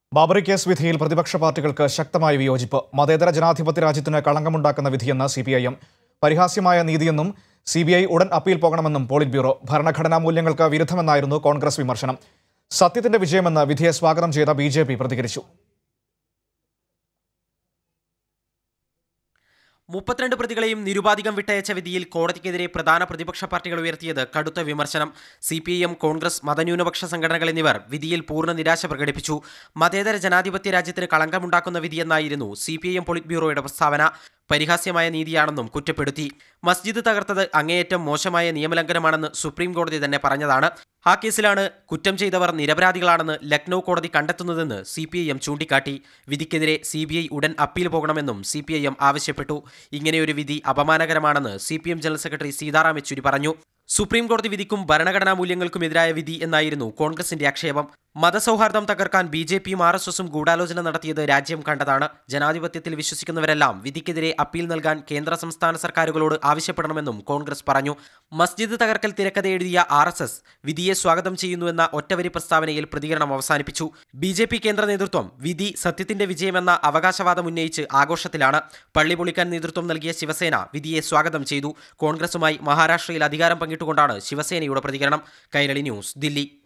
Babri case വിധിയിൽ പ്രതിപക്ഷ പാർട്ടികൾക്ക് ശക്തമായ വിയോജിപ്പ് മതേതര ജനാധിപത്യ രാജ്യത്തിന് കളങ്കമുണ്ടാക്കുന്ന വിധിയെന്ന് സി പി ഐ എം പരിഹാസ്യമായ നീതിയെന്നും സി ബി ഐ ഉടൻ അപ്പീൽ പോകണമെന്നും പോളിറ്റ് ബ്യൂറോ ഭരണഘടനാ മൂല്യങ്ങൾക്ക് വിരുദ്ധമെന്നായിരുന്നു കോൺഗ്രസ് വിമർശനം സത്യത്തിന്റെ വിജയമെന്ന് വിധിയെ സ്വാഗതം ചെയ്ത ബി ജെ പി പ്രതികരിച്ചു മുപ്പത്തിരണ്ട് പ്രതികളെയും നിരുപാധികം വിട്ടയച്ച വിധിയിൽ കോടതിക്കെതിരെ പ്രധാന പ്രതിപക്ഷ പാർട്ടികൾ ഉയർത്തിയത് കടുത്ത വിമർശനം C P I M Congress മതന്യൂനപക്ഷ സംഘടനകൾ എന്നിവർ വിധിയിൽ പൂർണ്ണ നിരാശ പ്രകടിപ്പിച്ചു മതേതര ജനാധിപത്യ രാജ്യത്തിന് കളങ്കമുണ്ടാക്കുന്ന വിധിയെന്നായിരുന്നു C P I M polit ബ്യൂറോയുടെ പ്രസ്താവന പരിഹാസ്യമായ നീതിയാണെന്നും കുറ്റപ്പെടുത്തി മസ്ജിദ് തകർത്തത് അങ്ങേയറ്റം മോശമായ നിയമലംഘനമാണെന്ന് സുപ്രീം കോടതി തന്നെ പറഞ്ഞതാണ് ആ കേസിലാണ് കുറ്റം ചെയ്തവർ നിരപരാധികളാണെന്ന് ലക്നൌ കോടതി കണ്ടെത്തുന്നതെന്ന് സി പി ഐ എം ചൂണ്ടിക്കാട്ടി വിധിക്കെതിരെ സി ബി ഐ ഉടൻ അപ്പീൽ പോകണമെന്നും സി പി ഐ എം ആവശ്യപ്പെട്ടു ഇങ്ങനെയൊരു വിധി അപമാനകരമാണെന്ന് C P M general secretary Sitaram Yechury പറഞ്ഞു സുപ്രീം കോടതി വിധിക്കും ഭരണഘടനാ മൂല്യങ്ങൾക്കുമെതിരായ വിധി എന്നായിരുന്നു കോൺഗ്രസിന്റെ ആക്ഷേപം മതസൗഹാർദ്ദം തകർക്കാൻ ബി ജെ പിയും ആർ എസ് എസും ഗൂഢാലോചന നടത്തിയത് രാജ്യം കണ്ടതാണ് ജനാധിപത്യത്തിൽ വിശ്വസിക്കുന്നവരെല്ലാം വിധിക്കെതിരെ അപ്പീൽ നൽകാൻ കേന്ദ്ര സംസ്ഥാന സർക്കാരുകളോട് ആവശ്യപ്പെടണമെന്നും കോൺഗ്രസ് പറഞ്ഞു മസ്ജിദ് തകർക്കൽ തിരക്കഥ എഴുതിയ ആർ എസ് എസ് വിധിയെ സ്വാഗതം ചെയ്യുന്നുവെന്ന ഒറ്റവരി പ്രസ്താവനയിൽ പ്രതികരണം അവസാനിപ്പിച്ചു ബി ജെ പി കേന്ദ്ര നേതൃത്വം വിധി സത്യത്തിന്റെ വിജയമെന്ന അവകാശവാദം ഉന്നയിച്ച് ആഘോഷത്തിലാണ് പള്ളി പൊളിക്കാൻ നേതൃത്വം നൽകിയ ശിവസേന വിധിയെ സ്വാഗതം ചെയ്തു കോൺഗ്രസുമായി മഹാരാഷ്ട്രയിൽ അധികാരം പങ്കിട്ടുകൊണ്ടാണ് ശിവസേനയുടെ പ്രതികരണം കൈരളി ന്യൂസ് ദില്ലി